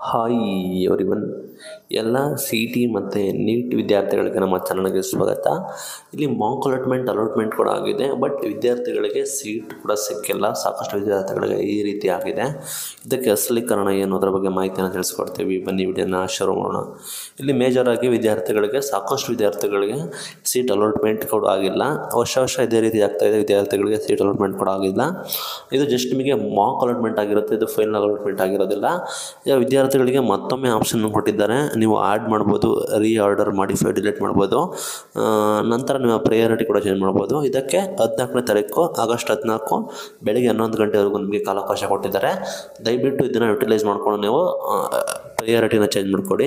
hi everyone ಎಲ್ಲ C T ಮತ್ತು NEET ವಿದ್ಯಾರ್ಥಿಗಳಿಗೆ ನಮ್ಮ ಚಾನಲ್ಗೆ ಸ್ವಾಗತ ಇಲ್ಲಿ ಮಾಕ್ ಅಲಾಟ್ಮೆಂಟ್ ಅಲಾಟ್ಮೆಂಟ್ ಕೂಡ ಆಗಿದೆ ಬಟ್ ವಿದ್ಯಾರ್ಥಿಗಳಿಗೆ ಸೀಟ್ ಕೂಡ ಸಿಕ್ಕಿಲ್ಲ ಸಾಕಷ್ಟು ವಿದ್ಯಾರ್ಥಿಗಳಿಗೆ ಈ ರೀತಿ ಆಗಿದೆ ಇದಕ್ಕೆ ಅಸಲಿ ಕಾರಣ ಏನು ಅದರ ಬಗ್ಗೆ ಮಾಹಿತಿಯನ್ನು ತಿಳಿಸ್ಕೊಡ್ತೀವಿ ಬನ್ನಿ ವಿಡಿಯೋನ ಶುರು ಮಾಡೋಣ ಇಲ್ಲಿ ಮೇಜರ್ ಆಗಿ ವಿದ್ಯಾರ್ಥಿಗಳಿಗೆ ಸಾಕಷ್ಟು ವಿದ್ಯಾರ್ಥಿಗಳಿಗೆ ಸೀಟ್ ಅಲಾಟ್ಮೆಂಟ್ ಕೂಡ ಆಗಿಲ್ಲ ವರ್ಷ ವರ್ಷ ಇದೇ ರೀತಿ ಆಗ್ತಾ ಇದೆ ವಿದ್ಯಾರ್ಥಿಗಳಿಗೆ ಸೀಟ್ ಅಲಾಟ್ಮೆಂಟ್ ಕೂಡ ಆಗಿಲ್ಲ ಇದು ಜಸ್ಟ್ ನಿಮಗೆ ಮಾಕ್ ಅಲಾಟ್ಮೆಂಟ್ ಆಗಿರುತ್ತೆ ಇದು ಫೈನಲ್ ಅಲಾಟ್ಮೆಂಟ್ ಆಗಿರೋದಿಲ್ಲ ಈಗ ವಿದ್ಯಾರ್ಥಿಗಳಿಗೆ ಮತ್ತೊಮ್ಮೆ ಆಪ್ಷನ್ ಕೊಟ್ಟಿದ್ದಾರೆ ನೀವು ಆ್ಯಡ್ ಮಾಡ್ಬೋದು ರೀ ಆರ್ಡರ್ ಮಾಡಿಫೈ ಡಿಲೀಟ್ ಮಾಡ್ಬೋದು ಆ, ನಂತರ ನಿಮ್ಮ ಪ್ರಯಾರಿಟಿ ಕೂಡ ಚೇಂಜ್ ಮಾಡ್ಬೋದು ಇದಕ್ಕೆ ಹದಿನಾಲ್ಕನೇ ತಾರೀಕು ಆಗಸ್ಟ್ ಹದಿನಾಲ್ಕು ಬೆಳಗ್ಗೆ ಹನ್ನೊಂದು ಗಂಟೆವರೆಗೂ ನಿಮಗೆ ಕಾಲಾವಕಾಶ ಕೊಟ್ಟಿದ್ದಾರೆ ದಯವಿಟ್ಟು ಇದನ್ನು ಯುಟಿಲೈಸ್ ಮಾಡ್ಕೊಂಡು ನೀವು ಪ್ರಯಾರಿಟಿನ ಚೇಂಜ್ ಮಾಡಿಕೊಡಿ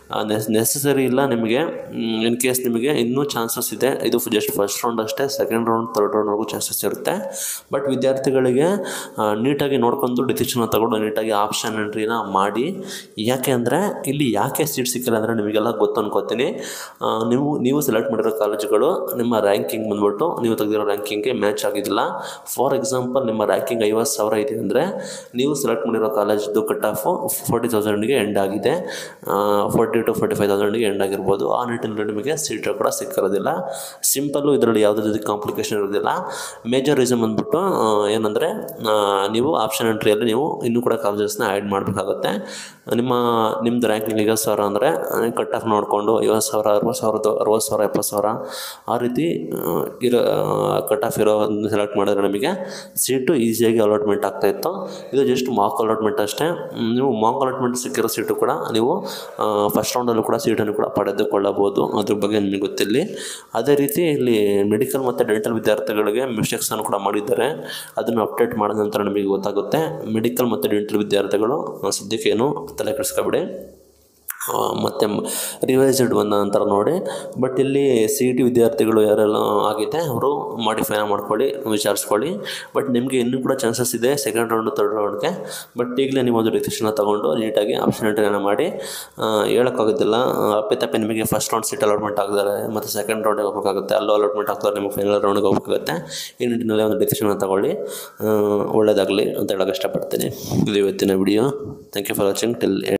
ನೆಸಸರಿ ಇಲ್ಲ ನಿಮಗೆ ಇನ್ ಕೇಸ್ ನಿಮಗೆ ಇನ್ನೂ ಚಾನ್ಸಸ್ ಇದೆ ಇದು ಜಸ್ಟ್ ಫಸ್ಟ್ ರೌಂಡ್ ಅಷ್ಟೇ ಸೆಕೆಂಡ್ ರೌಂಡ್ ತರ್ಡ್ ರೌಂಡ್ವರೆಗೂ ಚಾನ್ಸಸ್ ಇರುತ್ತೆ ಬಟ್ ವಿದ್ಯಾರ್ಥಿಗಳಿಗೆ ಆ, ನೀಟಾಗಿ ನೋಡ್ಕೊಂಡು ಡಿಸಿಷನ್ ತಗೊಂಡು ನೀಟಾಗಿ ಆಪ್ಷನ್ ಎಂಟ್ರಿನ ಮಾಡಿ ಯಾಕೆ ಅಂದರೆ ಇಲ್ಲಿ ಯಾಕೆ ಸೀಟ್ ಸಿಕ್ಕಿಲ್ಲ ಅಂದರೆ ನಿಮಗೆಲ್ಲ ಗೊತ್ತು ಅನ್ಕೋತೀನಿ ಆ, ನೀವು ನೀವು ಸೆಲೆಕ್ಟ್ ಮಾಡಿರೋ ಕಾಲೇಜುಗಳು ನಿಮ್ಮ ರ್ಯಾಂಕಿಂಗ್ ಬಂದ್ಬಿಟ್ಟು ನೀವು ತೆಗೆದಿರೋ ರ್ಯಾಂಕಿಂಗ್ಗೆ ಮ್ಯಾಚ್ ಆಗಿದ್ದಿಲ್ಲ ಫಾರ್ ಎಕ್ಸಾಂಪಲ್ ನಿಮ್ಮ ರ್ಯಾಂಕಿಂಗ್ ಐವತ್ತು ಸಾವಿರ ಇದೆ ಅಂದರೆ ನೀವು ಸೆಲೆಕ್ಟ್ ಮಾಡಿರೋ ಕಾಲೇಜ್ದು ಕಟ್ ಆಫು ಫೋರ್ಟಿ ತೌಸಂಡ್ಗೆ ಎಂಡ್ ಆಗಿದೆ ಫೋರ್ಟಿ ಟು ಫೋರ್ಟಿ ಫೈವ್ ತೌಸಂಡ್ಗೆ ಎಂಡ್ ಆಗಿರ್ಬೋದು ಆ ನಿಟ್ಟಿನಲ್ಲಿ ನಿಮಗೆ ಸೀಟ್ ಕೂಡ ಸಿಕ್ಕಿರೋದಿಲ್ಲ ಸಿಂಪಲ್ಲು ಇದರಲ್ಲಿ ಯಾವುದೇ ರೀತಿ ಕಾಂಪ್ಲಿಕೇಶನ್ ಇರೋದಿಲ್ಲ ಮೇಜರ್ ರೀಸನ್ ಬಂದ್ಬಿಟ್ಟು ಆ, ಏನಂದರೆ ಆ, ನೀವು ಆಪ್ಷನ್ ಎಂಟ್ರಿಯಲ್ಲಿ ನೀವು ಇನ್ನೂ ಕೂಡ ಕಾಲೇಜಸ್ನ ಆ್ಯಡ್ ಮಾಡಬೇಕಾಗುತ್ತೆ ನಿಮ್ಮ ನಿಮ್ಮದು ರ್ಯಾಂಕಿಂಗ್ ಐವತ್ತು ಸಾವಿರ ಅಂದರೆ ಕಟ್ ಆಫ್ ನೋಡಿಕೊಂಡು ಐವತ್ತು ಸಾವಿರ ಅರವತ್ತು ಸಾವಿರದ ಅರವತ್ತು ಸಾವಿರ ಎಪ್ಪತ್ತು ಸಾವಿರ ಆ ರೀತಿ ಆ, ಇರೋ ಕಟ್ ಆಫ್ ಇರೋ ಸೆಲೆಕ್ಟ್ ಮಾಡಿದ್ರೆ ನಮಗೆ ಸೀಟು ಈಸಿಯಾಗಿ ಅಲಾಟ್ಮೆಂಟ್ ಆಗ್ತಾಯಿತ್ತು ಇದು ಜಸ್ಟ್ ಮಾಕ್ ಅಲಾಟ್ಮೆಂಟ್ ಅಷ್ಟೇ ಹ್ಮ್, ನೀವು ಮಾಕ್ ಅಲಾಟ್ಮೆಂಟ್ ಸಿಕ್ಕಿರೋ ಸೀಟು ಕೂಡ ನೀವು ಫಸ್ಟ್ ರೌಂಡಲ್ಲೂ ಕೂಡ ಸೀಟನ್ನು ಕೂಡ ಪಡೆದುಕೊಳ್ಳಬಹುದು ಅದ್ರ ಬಗ್ಗೆ ನಿಮಗೆ ಗೊತ್ತಿಲ್ಲ ಅದೇ ರೀತಿ ಇಲ್ಲಿ ಮೆಡಿಕಲ್ ಮತ್ತು ಡೆಂಟಲ್ ವಿದ್ಯಾರ್ಥಿಗಳಿಗೆ ಮಿಸ್ಟೇಕ್ಸನ್ನು ಕೂಡ ಮಾಡಿದ್ದಾರೆ ಅದನ್ನು ಅಪ್ಡೇಟ್ ಮಾಡಿದ ನಂತರ ನಿಮಗೆ ಗೊತ್ತಾಗುತ್ತೆ ಮೆಡಿಕಲ್ ಮತ್ತು ಡೆಂಟಲ್ ವಿದ್ಯಾರ್ಥಿಗಳು ಆ, ಸದ್ಯಕ್ಕೆ ಏನು ತಲೆ ಕೆಡಿಸ್ಕೊಬೇಡಿ ಆ, ಮತ್ತು ರಿವೈಸ್ಡ್ ಬಂದ ನಂತರ ನೋಡಿ ಬಟ್ ಇಲ್ಲಿ ಸಿ ಇ ಟಿ ವಿದ್ಯಾರ್ಥಿಗಳು ಯಾರೆಲ್ಲ ಆಗಿದೆ ಅವರು ಮಾಡಿಫೈನ ಮಾಡ್ಕೊಳ್ಳಿ ವಿಚಾರಿಸ್ಕೊಳ್ಳಿ ಬಟ್ ನಿಮಗೆ ಇನ್ನೂ ಕೂಡ ಚಾನ್ಸಸ್ ಇದೆ ಸೆಕೆಂಡ್ ರೌಂಡು ತರ್ಡ್ ರೌಂಡ್ಗೆ ಬಟ್ ಈಗಲೇ ನೀವು ಒಂದು ಡಿಸಿಷನ್ನ ತೊಗೊಂಡು ನೀಟಾಗಿ ಆಪ್ಷನ್ ಎಂಟ್ರಿನ ಮಾಡಿ ಆ, ಹೇಳೋಕ್ಕಾಗೋದಿಲ್ಲ ಅಪ್ಪೆ ತಪ್ಪೆ ನಿಮಗೆ ಫಸ್ಟ್ ರೌಂಡ್ ಸೀಟ್ ಅಲಾಟ್ಮೆಂಟ್ ಆಗಿದ್ದಾರೆ ಮತ್ತು ಸೆಕೆಂಡ್ ರೌಂಡಿಗೆ ಹೋಗಬೇಕಾಗುತ್ತೆ ಅಲ್ಲೂ ಅಲಾಟ್ಮೆಂಟ್ ಆಗ್ತಾರೆ ನಿಮಗೆ ಫೈನಲ್ ರೌಂಡ್ಗೆ ಹೋಗಬೇಕಾಗುತ್ತೆ ಈ ನಿಟ್ಟಿನಲ್ಲಿ ಒಂದು ಡಿಸಿಷನ್ನ ತಗೊಳ್ಳಿ ಒಳ್ಳೆಯದಾಗಲಿ ಅಂತ ಹೇಳೋಕ್ಕೆ ಇಷ್ಟಪಡ್ತೀನಿ ಇದು ಇವತ್ತಿನ video thank you for watching till